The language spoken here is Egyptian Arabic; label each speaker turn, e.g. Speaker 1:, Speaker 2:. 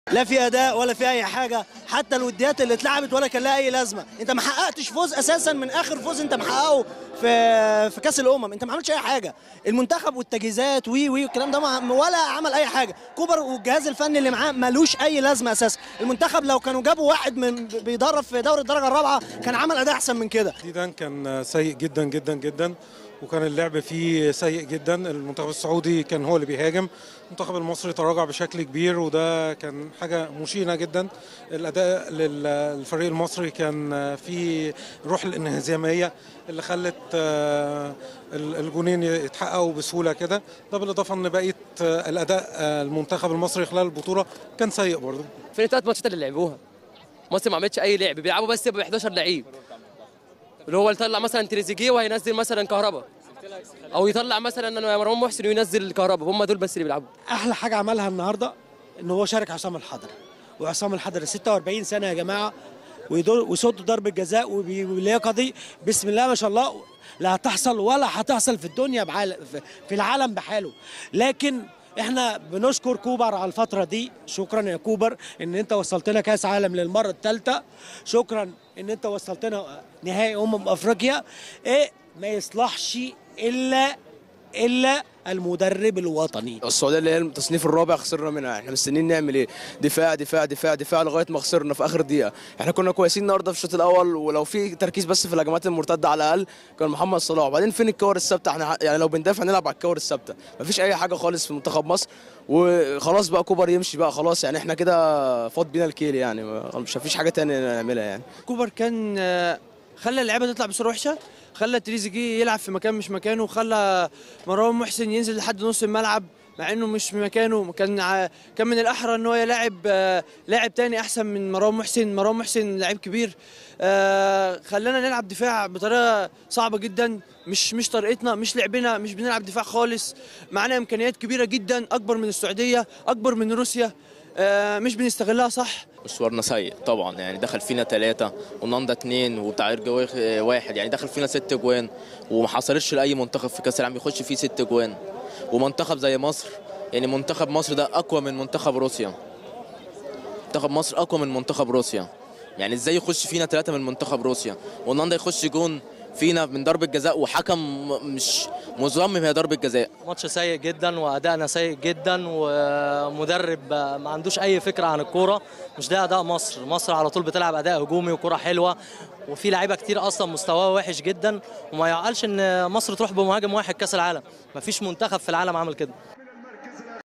Speaker 1: لا في اداء ولا في اي حاجه حتى الوديات اللي اتلعبت ولا كان لها اي لازمه انت ما حققتش فوز اساسا من اخر فوز انت محققه في في كاس الامم انت ما عملتش اي حاجه المنتخب والتجهيزات وي وي والكلام ده ما ولا عمل اي حاجه كوبر والجهاز الفني اللي معاه ملوش اي لازمه اساسا المنتخب لو كانوا جابوا واحد من بيدرب في دوري الدرجه الرابعه كان عمل اداء احسن من كده
Speaker 2: تحديدا كان سيء جدا جدا جدا وكان اللعب فيه سيء جدا المنتخب السعودي كان هو اللي بيهاجم المنتخب المصري تراجع بشكل كبير وده كان حاجة مشينة جدا الأداء للفريق المصري كان فيه روح الانهزامية اللي خلت آه، الجونين يتحققوا بسهولة كده ده بالإضافة أن بقية آه، الأداء آه، المنتخب المصري خلال البطولة كان سيء برضه
Speaker 3: فين الثلاث ماتشات اللي لعبوها مصر ما عملتش اي لعب بيلعبوا بس ب 11 لعيب اللي هو يطلع مثلا تريزيجيه وهينزل مثلا كهربا او يطلع مثلا مروان محسن وينزل كهربا هم دول بس اللي بيلعبوا
Speaker 4: احلى حاجه عملها النهارده ان هو شارك عصام الحضري وعصام الحضري 46 سنه يا جماعه ويدور وصد ضربه جزاء وبي- واللياقه دي بسم الله ما شاء الله لا هتحصل ولا هتحصل في الدنيا بعال في- في العالم بحاله لكن احنا بنشكر كوبر على الفتره دي شكرا يا كوبر ان انت وصلتنا كاس عالم للمره الثالثه شكرا ان انت وصلتنا نهائي امم افريقيا ايه ما يصلحش الا الا المدرب الوطني
Speaker 5: السعوديه اللي هي التصنيف الرابع خسرنا منها احنا مستنيين نعمل ايه دفاع دفاع دفاع دفاع لغايه ما خسرنا في اخر دقيقه احنا كنا كويسين النهارده في الشوط الاول ولو في تركيز بس في الهجمات المرتده على الاقل كان محمد صلاح وبعدين فين الكور الثابته احنا ح- يعني لو بندافع نلعب على الكور الثابته مفيش اي حاجه خالص في منتخب مصر وخلاص بقى كوبر يمشي بقى خلاص يعني احنا كده فاض بينا الكيل يعني مش مفيش حاجه تانية نعملها يعني
Speaker 6: كوبر كان آه، خلى اللعيبه تطلع بصوره وحشه خلى تريزيجيه يلعب في مكان مش مكانه وخلى مروان محسن ينزل لحد نص الملعب مع انه مش في مكانه كان ع- كان من الاحرى ان هو يلاعب آه، لاعب تاني احسن من مروان محسن مروان محسن لعيب كبير آه، خلانا نلعب دفاع بطريقه صعبه جدا مش مش طريقتنا مش لعبنا مش بنلعب دفاع خالص معانا امكانيات كبيره جدا اكبر من السعوديه اكبر من روسيا آه، مش بنستغلها صح
Speaker 7: مشوارنا سيء طبعا يعني دخل فينا ثلاثة وناندا اثنين وبتاع إرجواي واحد يعني دخل فينا ست جوان وما حصلتش لأي منتخب في كأس العالم يخش فيه ست جوان ومنتخب زي مصر يعني منتخب مصر ده أقوى من منتخب روسيا منتخب مصر أقوى من منتخب روسيا يعني ازاي يخش فينا ثلاثة من منتخب روسيا وناندا يخش جون فينا من ضربة جزاء وحكم مش مصمم هي ضربة جزاء
Speaker 8: ماتش سيء جدا وادائنا سيء جدا ومدرب ما عندوش اي فكره عن الكوره مش ده اداء مصر مصر على طول بتلعب اداء هجومي وكوره حلوه وفي لعيبه كتير اصلا مستواه وحش جدا وما يعقلش ان مصر تروح بمهاجم واحد كاس العالم مفيش منتخب في العالم عمل كده